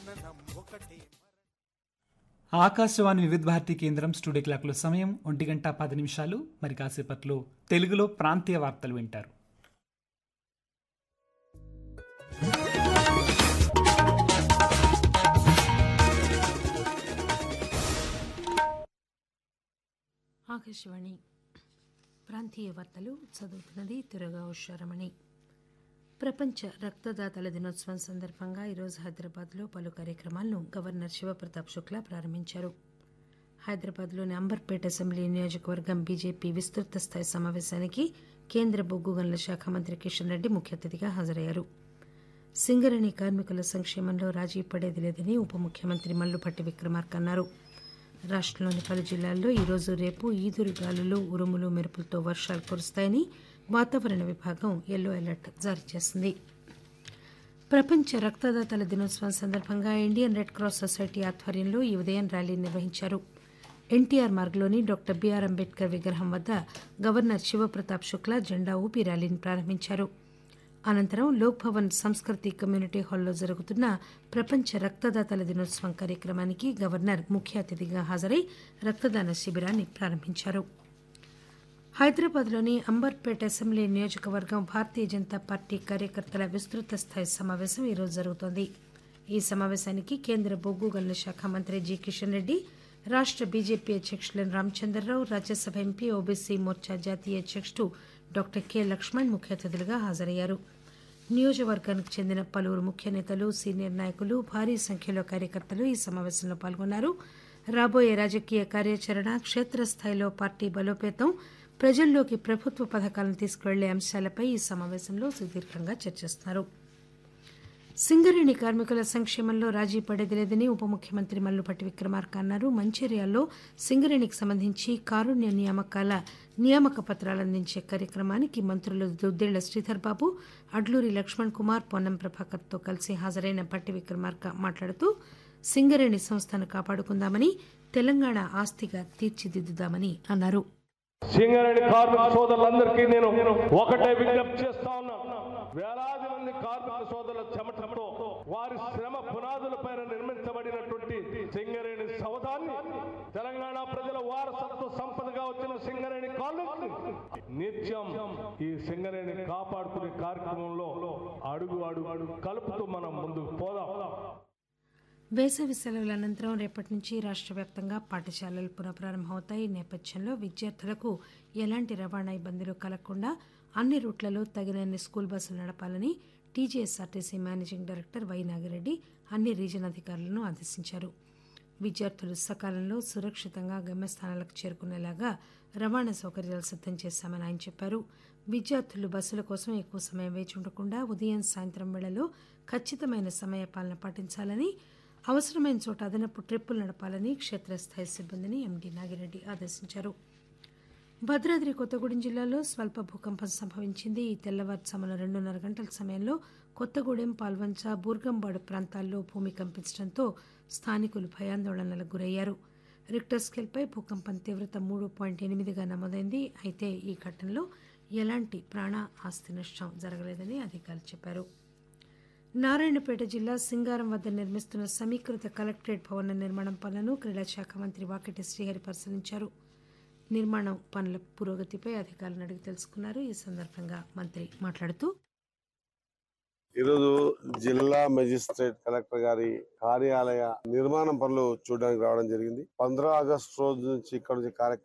జననం ఒకటే ఆకాశవాణి వివిధ భారతి కేంద్రం స్టూడియో క్లాక్లో సమయం ఒంటి గంట పది నిమిషాలు మరి కాసేపట్లో తెలుగులో ప్రాంతీయ వార్తలు వింటారు ఆకాశవాణి ప్రాంతీయ వార్తలు చదువుతున్నది తురగా ఉషారమణి ప్రపంచ రక్తదాతల దినోత్సవం సందర్భంగా ఈరోజు హైదరాబాద్లో పలు కార్యక్రమాలను గవర్నర్ శివప్రతాప్ శుక్లా ప్రారంభించారు హైదరాబాద్లోని అంబర్పేట అసెంబ్లీ నియోజకవర్గం బీజేపీ విస్తృత స్థాయి సమావేశానికి కేంద్ర బొగ్గు గనుల శాఖ మంత్రి కిషన్ రెడ్డి ముఖ్య అతిథిగా హాజరయ్యారు సింగరేణి కార్మికుల సంక్షేమంలో రాజీ పడేది లేదని ఉప ముఖ్యమంత్రి మల్లుపట్టి విక్రమార్క అన్నారు రాష్టంలోని పలు జిల్లాల్లో ఈరోజు రేపు ఈదురు గాలులు ఉరుములు మెరుపులతో వర్షాలు కురుస్తాయని వాతావరణ విభాగం ఎల్లో అలర్ట్ జారీ చేసింది ప్రపంచ రక్తదాతల దినోత్సవం సందర్భంగా ఇండియన్ రెడ్ క్రాస్ సొసైటీ ఆధ్వర్యంలో ఈ ఉదయం ర్యాలీ నిర్వహించారు ఎన్టీఆర్ మార్గ్లోని డాక్టర్ బీఆర్ అంబేద్కర్ విగ్రహం వద్ద గవర్నర్ శివప్రతాప్ శుక్లా జెండా ఊపి ర్యాలీని ప్రారంభించారు అనంతరం లోక్ భవన్ సంస్కృతి కమ్యూనిటీ హాల్లో జరుగుతున్న ప్రపంచ రక్తదాతల దినోత్సవం కార్యక్రమానికి గవర్నర్ ముఖ్య అతిథిగా హాజరై రక్తదాన శిబిరాన్ని ప్రారంభించారు హైదరాబాద్లోని అంబర్పేట అసెంబ్లీ నియోజకవర్గం భారతీయ జనతా పార్టీ కార్యకర్తల విస్తృత స్థాయి సమావేశం ఈరోజు జరుగుతోంది ఈ సమావేశానికి కేంద్ర బొగ్గు గనుల శాఖ మంత్రి జి కిషన్ రెడ్డి రాష్ట బీజేపీ అధ్యక్షులు రామచంద్రరావు రాజ్యసభ ఎంపీ ఓబీసీ మోర్చా జాతీయ అధ్యక్షుడు డాక్టర్ కె లక్ష్మణ్ ముఖ్య అతిథులుగా హాజరయ్యారు నియోజకవర్గానికి చెందిన పలువురు ముఖ్య నేతలు సీనియర్ నాయకులు భారీ సంఖ్యలో కార్యకర్తలు ఈ సమావేశంలో పాల్గొన్నారు రాబోయే రాజకీయ కార్యాచరణ క్షేత్రస్థాయిలో పార్టీ బలోపేతం ప్రజల్లోకి ప్రభుత్వ పథకాలను తీసుకువెళ్లే అంశాలపై ఈ సమావేశంలో సుదీర్ఘంగా చర్చిస్తున్నారు సింగరేణి కార్మికుల సంక్షేమంలో రాజీ పడేది లేదని ఉప ముఖ్యమంత్రి మల్లుపట్టి విక్రమార్క అన్నారు మంచిర్యాలలో సింగరేణికి సంబంధించి కారుణ్య నియామకాల నియామక పత్రాలు అందించే కార్యక్రమానికి మంత్రులు దుద్దేళ్ల శ్రీధర్ బాబు అడ్లూరి లక్ష్మణ్ కుమార్ పొన్నం ప్రభాకర్తో కలిసి హాజరైన పట్టి విక్రమార్క మాట్లాడుతూ సింగరేణి సంస్థను కాపాడుకుందామని తెలంగాణ ఆస్తిగా తీర్చిదిద్దుదామని అన్నారు సింగరేణి కార్మిక సోదరులందరికీ నేను ఒకటే విజ్ఞప్తి చేస్తా ఉన్నా వేలాది మంది కార్మిక సోదరుల చెమటతో వారి శ్రమ పునాదులపైన నిర్మించబడినటువంటి సింగరేణి సౌదాన్ని తెలంగాణ ప్రజల వారసత్వ సంపదగా వచ్చిన సింగరేణి కాలేజ్ నిత్యం ఈ సింగరేణి కాపాడుకునే కార్యక్రమంలో అడుగు అడుగు కలుపుతూ మనం ముందుకు పోదాం వేసవి సెలవుల అనంతరం రేపటి నుంచి రాష్ట్ర వ్యాప్తంగా పాఠశాలలు పునఃప్రారంభమవుతాయి ఈ నేపథ్యంలో విద్యార్థులకు ఎలాంటి రవాణా ఇబ్బందులు కలగకుండా అన్ని రూట్లలో తగినన్ని స్కూల్ బస్సులు నడపాలని TGSRTC managing director Y Nagireddy అన్ని రీజన్ అధికారులను ఆదేశించారు విద్యార్థులు సకాలంలో సురక్షితంగా గమ్యస్థానాలకు చేరుకునేలాగా రవాణా సౌకర్యాలు సిద్దం చేశామని ఆయన చెప్పారు విద్యార్థులు బస్సుల కోసం ఎక్కువ సమయం వేచి ఉండకుండా ఉదయం సాయంత్రం వేళలో ఖచ్చితమైన సమయ పాలన పాటించాలని అవసరమైన చోట అదనపు ట్రిప్పులు నడపాలని క్షేత్రస్థాయి సిబ్బందిని ఎండీ నాగిరెడ్డి ఆదేశించారు భద్రాద్రి కొత్తగూడెం జిల్లాలో స్వల్ప భూకంపం సంభవించింది ఈ తెల్లవారుజామున రెండున్నర గంటల సమయంలో కొత్తగూడెం పాల్వంచ బూర్గంబాడు ప్రాంతాల్లో భూమి కంపించడంతో స్థానికులు భయాందోళనలకు గురయ్యారు రిక్టర్ స్కేల్పై భూకంపం తీవ్రత మూడు పాయింట్ ఎనిమిదిగా నమోదైంది అయితే ఈ ఘటనలో ఎలాంటి ప్రాణ ఆస్తి నష్టం జరగలేదని అధికారులు చెప్పారు నారాయణపేట జిల్లా సింగారం వద్ద నిర్మిస్తున్న సమీకృత కలెక్టరేట్ భవన నిర్మాణం పనులను క్రీడా శాఖ మంత్రి వాకిటి శ్రీహరి పరిశీలించారు నిర్మాణం పనుల పురోగతిపై అధికారులను అడిగి తెలుసుకున్నారు ఈ సందర్భంగా మంత్రి మాట్లాడుతూ ఈరోజు జిల్లా మెజిస్ట్రేట్ కలెక్టర్ గారి కార్యాలయ నిర్మాణం పనులు చూడడానికి రావడం జరిగింది పంద్రా ఆగస్టు రోజు నుంచి ఇక్కడ నుంచి కార్యక్రమం